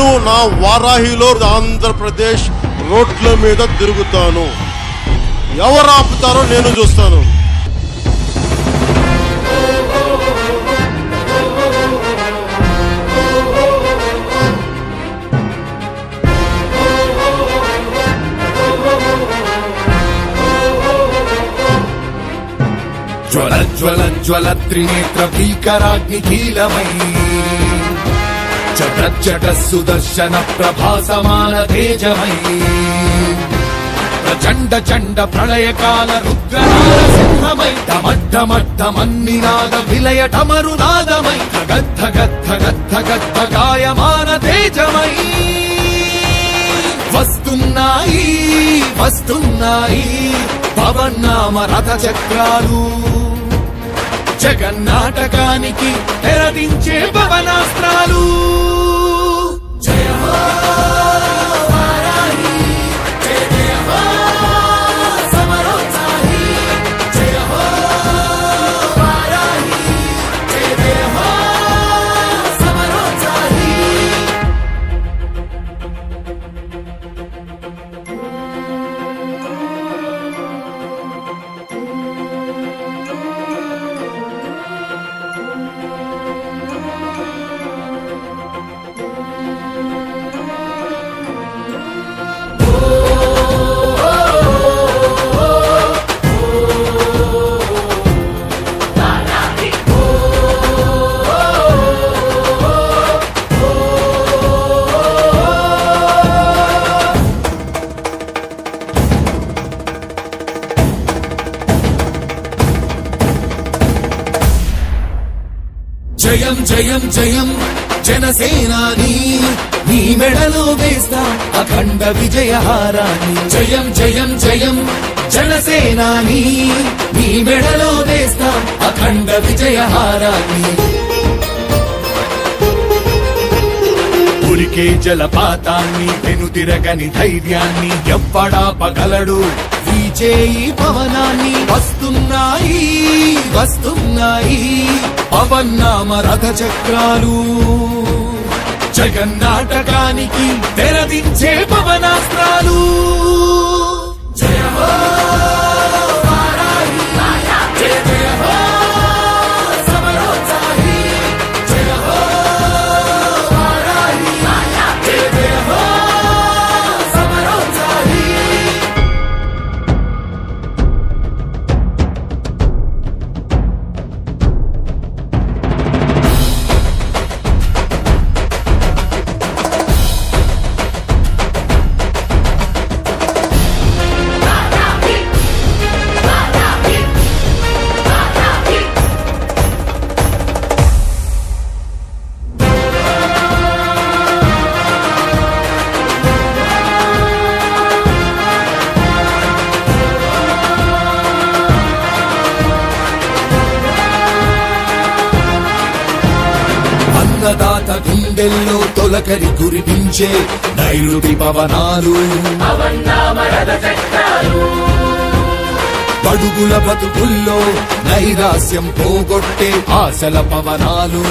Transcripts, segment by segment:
నేను నా వారాహిలో ఆంధ్రప్రదేశ్ రోడ్ల మీద తిరుగుతాను ఎవరు ఆపుతారో నేను చూస్తాను జ్వల జ్వల జ్వల త్రినేత్ర భీకరాగ్ని కీలమై చట చట సుదర్శన ప్రభాసమాన తేజమై ప్రచండ చండ ప్రళయకాల రుద్రనాద సింహమై డమడ్డమడ్డమన్నినాద విలయ డమరునాదమై గద్ధ గద్ధ గద్ధ గద్ధ గాయమాన తేజమై వస్తున్నాయి వస్తున్నాయి పవన్నామ రథ చక్రాలు జగన్నాటకానికి తెరదించే పవనాస్త్రాలు జయ హో వారాహి, జయ జయ హో సమరోత్సాహి, జయ హో వారాహి, జయ జయ హో సమరోత్సాహి. జయం జయం జయం జనసేనాని నీ మెడలో వేస్తా అఖండ విజయహారాన్ని జయం జయం జయం జనసేనాని నీ మెడలో వేస్తా అఖండ విజయహారాన్ని ఉరికే జలపాతాన్ని వెనుతిరగని ధైర్యాన్ని ఎవ్వడాపగలడు వీచేయి పవనాన్ని వస్తున్నాయి వస్తున్నాయి పవన్నామ రథ చక్రాలు జగన్నాటకానికి తెరదించే పవనాస్త్రాలు జయ హో వారాహి, జయ జయ హో సమరోత్సాహి, జయ హో వారాహి, జయ జయ హో సమరోత్సాహి. అన్నదాత గుండెల్లో తొలకరి కురిపించే నైరుతి పవనాలు పడుగుల బతుకుల్లో నైరాస్యం పోగొట్టే ఆశల పవనాలు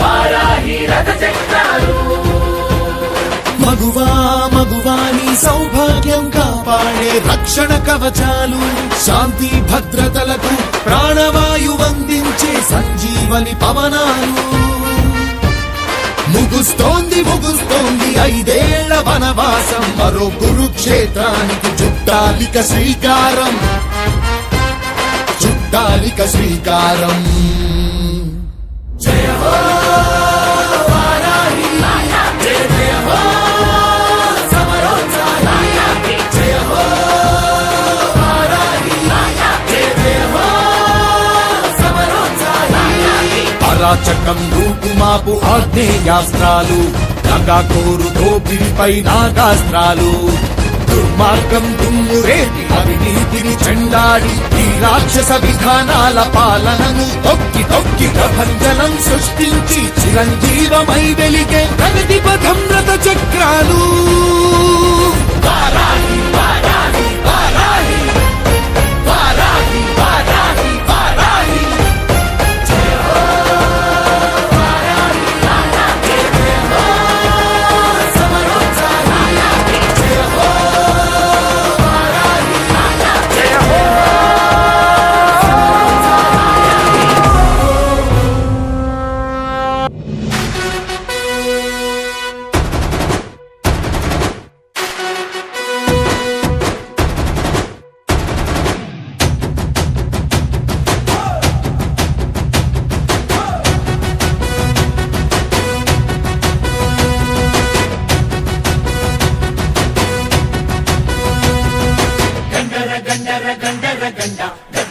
మగువా మగువాని సౌభాగ్యం కాపాడే రక్షణ కవచాలు శాంతి భద్రతలకు ప్రాణవాయు అందించే సంజీవని పవనాలు ముగుస్తోంది ముగుస్తోంది ఐదేళ్ల వనవాసం మరో కురుక్షేత్రానికి చుట్టాలిక శ్రీకారం చుట్టాలిక శ్రీకారం జయ హో వారాహి, జయ జయ హో సమరోత్సాహి, జయ హో వారాహి, జయ జయ హో సమరోత్సాహి. అరాచకం రూపుమాపు ఆగ్నేయాస్త్రాలు నగాకోరు దోపిడిపై నాగాస్త్రాలు దుర్మార్గం దుమ్మురేటి అవినీతిని చెండాడి ఈ రాక్షస విధానాల పాలనను తొక్కి తొక్కి ప్రభంజనం సృష్టించి చిరంజీవమై వెలిగే ప్రగతి పథం రథ చక్రాలు వారాహి, వారాహి, వారాహి. వారాహి, వారాహి, వారాహి. జయ హో వారాహి, జయ జయ హో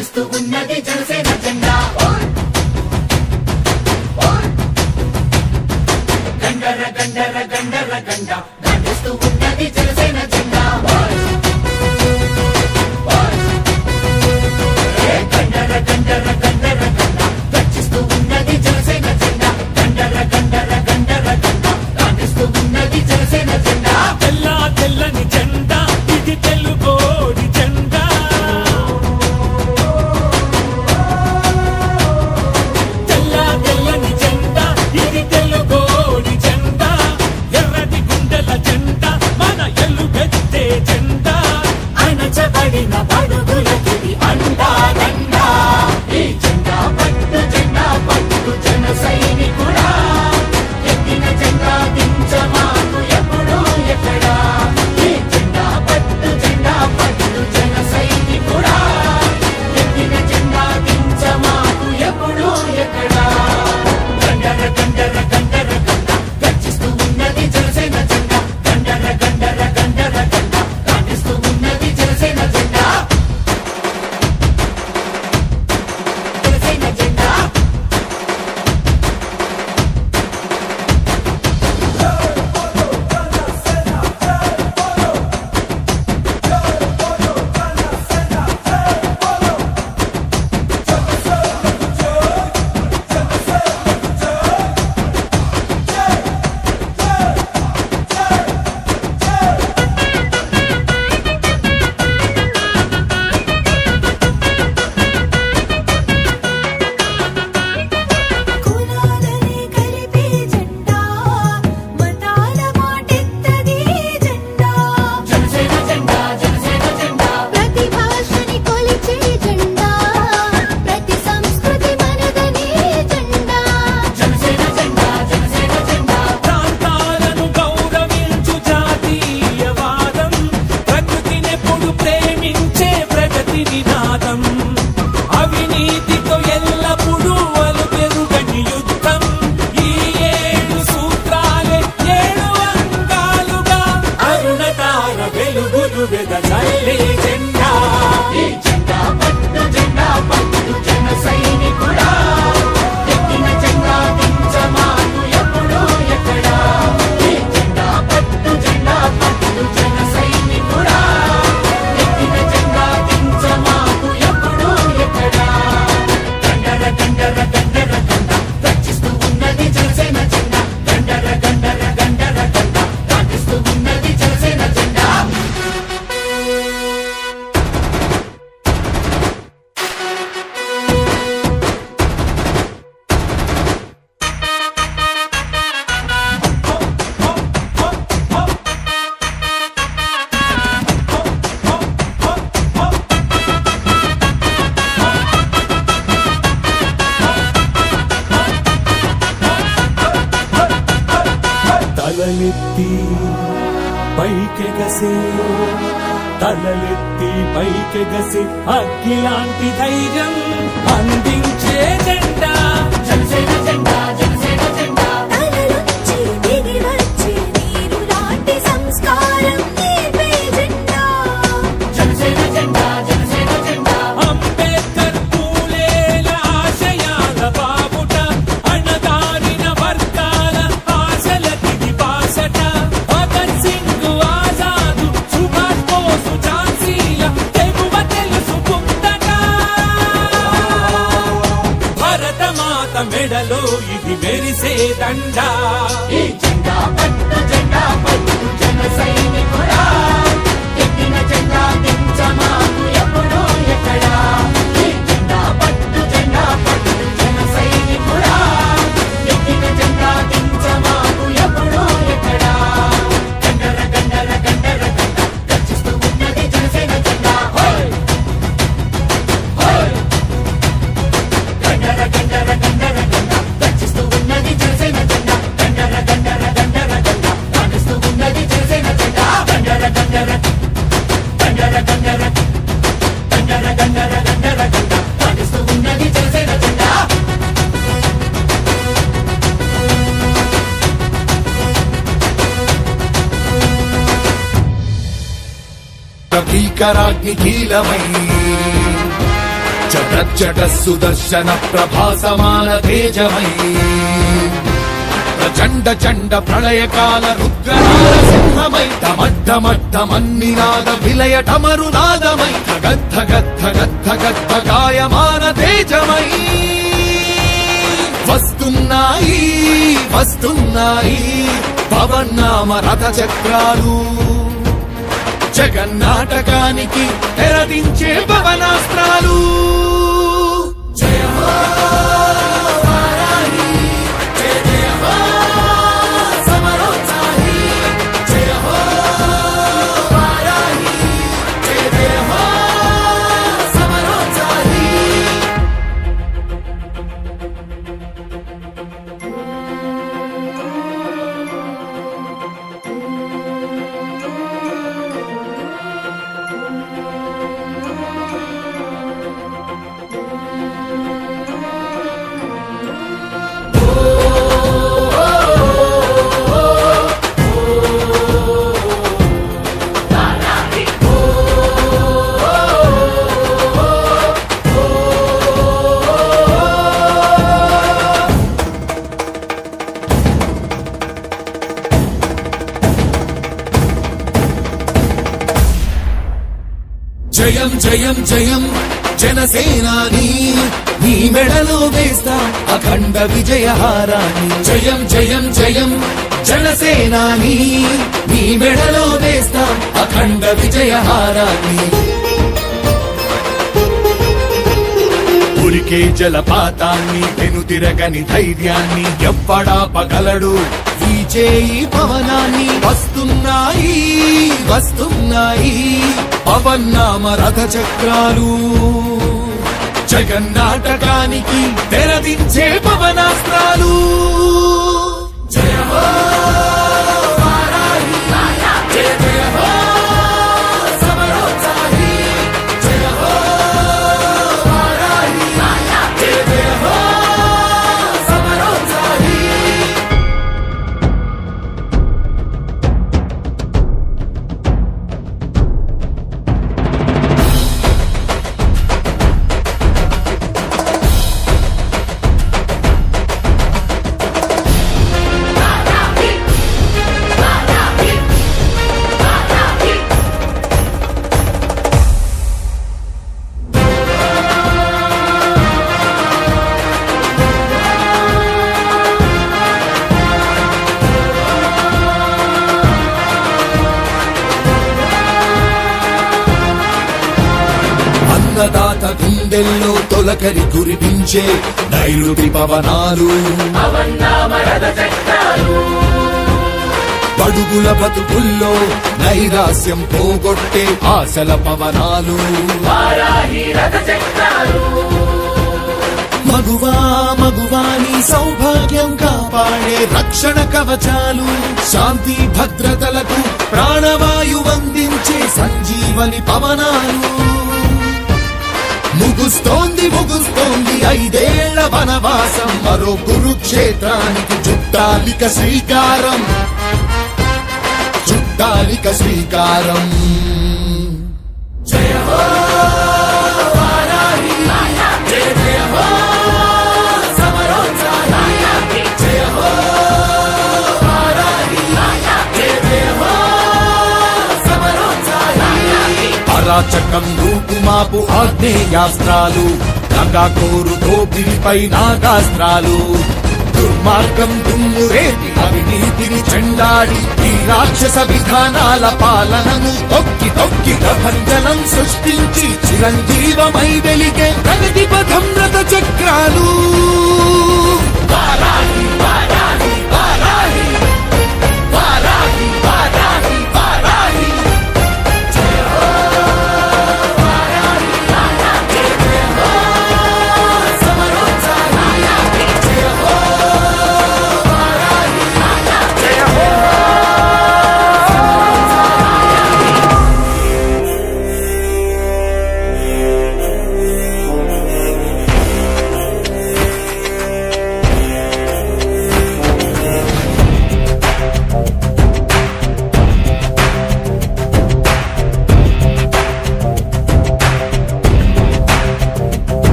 గర్జిస్తూ ఉన్నది జనసేన జెండా గండర గండర గండర గండ గర్జిస్తూ ఉన్నది జనసేన జెండా ఏ గండర గండర గండర గండ గర్జిస్తూ ఉన్నది జనసేన జెండా గండర గండర గండర గండ గర్జిస్తూ ఉన్నది జనసేన జెండా తెల్ల తెల్లని జెండా ఇది తెలుగోడి జెండా తెల్ల తెల్లని జెండా ఇది తెలుగోడి జెండా ఎర్రటి గుండెల జెండా మన ఎలుగెత్తే జెండా అణచబడిన బడుగులకి అండా దండా ఈ జెండా పట్టు జెండా పట్టు జన సైనికుడా ఎత్తిన జెండా దించమాకు ఎప్పుడు ఎక్కడా ఈ జెండా పట్టు జెండా పట్టు జన సైనికుడా ఎత్తిన జెండా దించమాకు ఎప్పుడు ఎక్కడా గండర గండర గండర గండ గర్జిస్తూ ఉన్నది జనసేన జెండా గండర గండర గండర గండ కాటిస్తూ ఉన్నది జనసేన జెండా జనసేన జెండా కులాలని కలిపే జెండా మతాల మాటెత్తది జెండా జనసేన జెండా జనసేన జెండా ప్రతి భాషని కొలిచే జెండా ప్రతి సంస్కృతి మనదని జెండా జనసేన జెండా జనసేన జెండా ప్రాంతాలను గౌరవించు జాతీయవాదం ప్రకృతినెప్పుడు ప్రేమించే ప్రగతి నినాదం అవినీతితో ఎల్లప్పుడూ అలుపెరుగని యుద్ధం ఈ ఏడు సూత్రాలే ఏడు అంగాలుగా అరుణతార వెలుగులు వెదజల్లే జెండా ఈ జెండా పట్టు జెండా పట్టు జన సైనికుడా ఎత్తిన జెండా దించమాకు ఎప్పుడు ఎక్కడా ఈ జెండా పట్టు జెండా పట్టు జన సైనికుడా ఎత్తిన జెండా దించమాకు ఎప్పుడు ఎక్కడా గండర గండర గండర గండ రక్షిస్తూ ఉన్నది జనసేన జెండా గండర గండర గండర గండ కాటిస్తూ ఉన్నది జనసేన జెండా తలలెత్తి పైకెగసే తలలెత్తి పైకెగసే అగ్గిలాంటి ధైర్యం అందించే జెండా జనసేన జెండా జనసేన జెండా తలలొచ్చి దిగి వచ్చే నీరు లాంటి సంస్కారం నేర్పే జెండా జనసేన జెండా జనసేన జెండా అంబేద్కర్ పూలేల ఆశయాల బాబుట అణగారిన వర్గాల ఆశల తిది బాసట భగత్ సింగ్ ఆజాదు సుభాష్ బోసు ఝాన్సీల తెగువ తెలుసుకుందట భరతమాత మెడలో ఇది మెరిసే దండా ఈ జెండా పట్టు జెండా పట్టు జన సైనికుడా ఎత్తిన జెండా దించమాకు ఎప్పుడు ఎక్కడా ఈ జెండా పట్టు జెండా పట్టు జన సైనికుడా ఎత్తిన జెండా దించమాకు ఎప్పుడు ఎక్కడా గండర గండర గండర గండ గర్జిస్తూ ఉన్నది జనసేన జెండా హోయ్ హోయ్ గండర గండర గండర గండ గర్జిస్తూ ఉన్నది జనసేన జెండా గండర గండర గండర గండ కానిస్తూ ఉన్నది జనసేన జెండా గండర గండర గండర గండర గండర గండర గండర గండ కానిస్తూ ఉన్నది జనసేన జెండా భీకరాగ్ని కీలమై ప్రచట సుదర్శన ప్రభాసమాన తేజమై ప్రచండ చండ ప్రళయకాల రుద్రనాద సింహమై డమడ్డమడ్డమన్నినాద విలయ టమరునాదమై గద్ధ గద్ధ గద్ధ గద్ధ గాయమాన తేజమై వస్తున్నాయి వస్తున్నాయి పవన్నామ రథ చక్రాలు జగన్నాటకానికి తెరదించే పవనాస్త్రాలు జయ హో వారాహి, జయ జయ హో సమరోత్సాహి, జయ హో వారాహి, జయ జయ హో సమరోత్సాహి. జయం జయం జయం జనసేనాని నీ మెడలో వేస్తా అఖండ విజయహారాన్ని జయం జయం జయం జనసేనాని నీ మెడలో వేస్తా అఖండ విజయహారాన్ని ఉరికే జలపాతాన్ని వెనుతిరగని ధైర్యాన్ని ఎవ్వడాపగలడు ఈ చేయి పవనాన్ని వస్తున్నాయి వస్తున్నాయి పవన్నామ రథ చక్రాలు జగన్నాటకానికి తెరదించే పవనాస్త్రాలు జయ హో వారాహి, జయ జయ హో సమరోత్సాహి, జయ హో వారాహి, జయ జయ హో సమరోత్సాహి. అన్నదాత గుండెల్లో తొలకరి కురిపించే నైరుతి పవనాలు పడుగుల బతుకుల్లో నైరాస్యం పోగొట్టే ఆశల పవనాలు మగువా మగువాని సౌభాగ్యం కాపాడే రక్షణ కవచాలు శాంతి భద్రతలకు ప్రాణవాయు అందించే సంజీవని పవనాలు ముగుస్తోంది ముగుస్తోంది ఐదేళ్ల వనవాసం మరో కురుక్షేత్రానికి చుట్టాలిక శ్రీకారం చుట్టాలిక శ్రీకారం జయ హో వారాహి, జయ జయ హో సమరోత్సాహి, జయ హో వారాహి, జయ జయ హో సమరోత్సాహి. అరాచకం రూపుమాపు ఆగ్నేయాస్త్రాలు నగాకోరు దోపిడిపై నాగాస్త్రాలు దుర్మార్గం దుమ్ము రేపి అవినీతిని చెండాడి ఈ రాక్షస విధానాల పాలనను తొక్కి తొక్కి ప్రభంజనం సృష్టించి చిరంజీవమై వెలిగే ప్రగతి పథం రథ చక్రాలు వారాహి, వారాహి, వారాహి. వారాహి, వారాహి, వారాహి.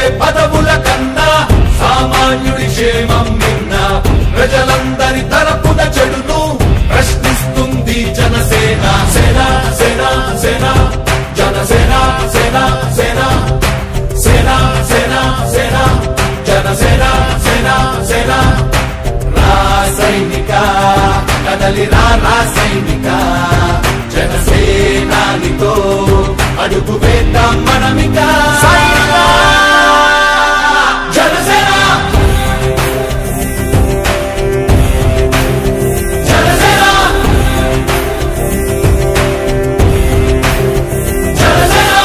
పదవుల కన్నా సామాన్యుడి క్షేమం నిన్న ప్రజలందరి తరపున చెడును ప్రశ్నిస్తుంది జనసేన సేన సేన సేన జనసేన సేన సేన సేన సేన సేన జనసేన సేన సేన రాసైనిక కదలి రా రాసైనిక జనసేనానితో అడుగు వేద్దాం మనమిక జనసేన జనసేన జనసేన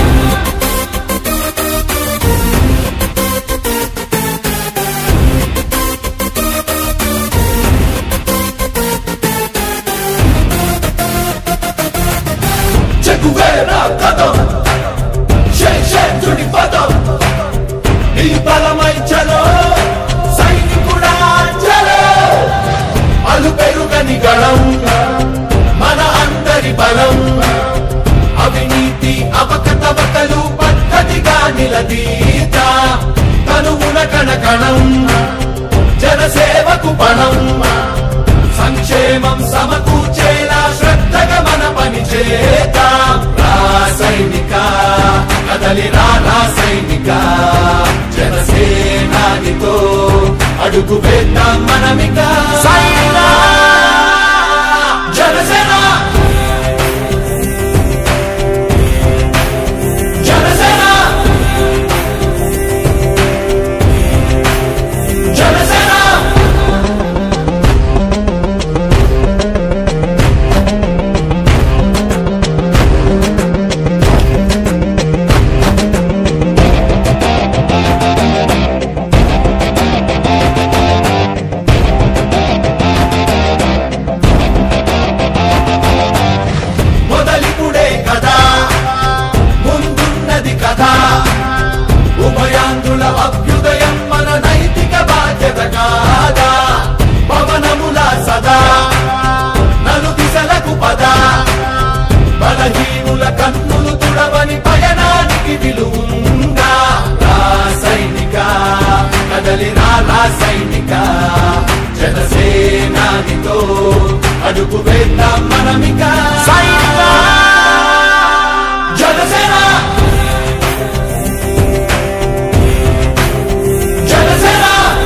చెగువేరా కదం శేషేంద్రుడి పదం నీ బలమై చలో సైనికుడా చలో అలు పెరుగని గళం మన అందరి బలం అవినీతి అవకతవకలు పద్ధతిగా నిలదీత కనువున కణకణం జనసేవకు పణం సంక్షేమం సమకూర్చేలా శ్రద్ధగా మన పని చేద్దాం రాసైనిక కదలి రా రాసైనిక జనసేనానితో అడుగు వేద్దాం మనమిక జనసేన జనసేన జనసేన మొదలిపుడే కదా ముందున్నది కదా ఉభయాంధ్రుల అభ్యుదయం మన నైతిక బాధ్యత కాదా పవనముల సదా నలు దిశలకు పద బలహీనుల కన్నులు తుడవని పయనానికి విలువుందా రాసైనిక కదలి రా రాసైనిక జనసేనానితో అడుగు వేద్దాం మనమిక జనసేన జనసేన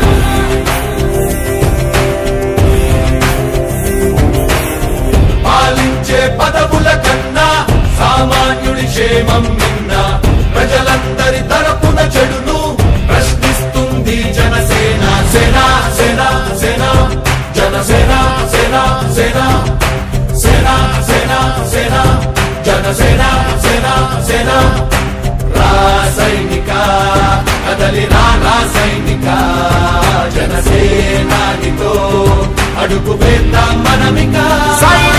పాలించే పదవుల కన్నా సామాన్యుడి క్షేమం నిన్న ప్రజలందరి తరపున చెడును ప్రశ్నిస్తుంది జనసేన సేన సేన సేన జనసేన సేన సేన సేన సేన సేన జనసేన సేన సేన రాసైనిక కదలి రా రాసైనిక జనసేనానితో అడుగు వేద్దాం మనమిక